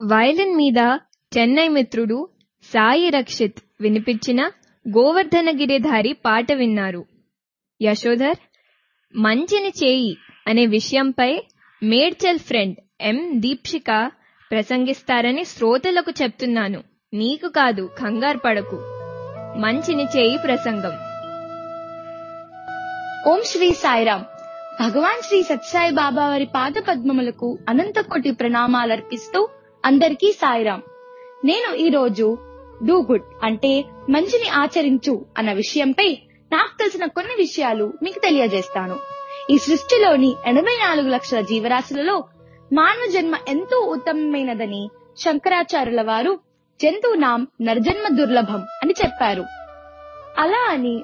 violin మీద చెన్నై మిత్రుడు సాయి రక్షిత్ వినిపించిన గోవర్ధన గిరిధారి పాట విన్నారు యశోధర్ మంచిని చేయి అనే విషయంపై మేడ్చల్ ఫ్రెండ్ ఎం దీప్షిక ప్రసంగిస్తారని శ్రోతలకు చెప్తున్నాను నీకు కాదు కంగారు పడకు మంచిని చేయి ప్రసంగం ఓం శ్రీ సాయిరామ్ భగవాన్ శ్రీ సత్సాయి బాబా వారి పాద పద్మములకు అనంత కోటి ప్రణామాలర్పిస్తూ అందరికీ సాయిరామ్ నేను ఈ రోజు డూ గుడ్ అంటే మంచిని ఆచరించు అన్న విషయంపై నాకు తెలిసిన కొన్ని విషయాలు మీకు తెలియజేస్తాను ఈ సృష్టిలోని ఎనభై నాలుగు లక్షల జీవరాశులలో మానవ జన్మ ఎంతో ఉత్తమమైనదని శంకరాచార్యుల వారు జంతువునాం నరజన్మ దుర్లభం అని చెప్పారు అలా అని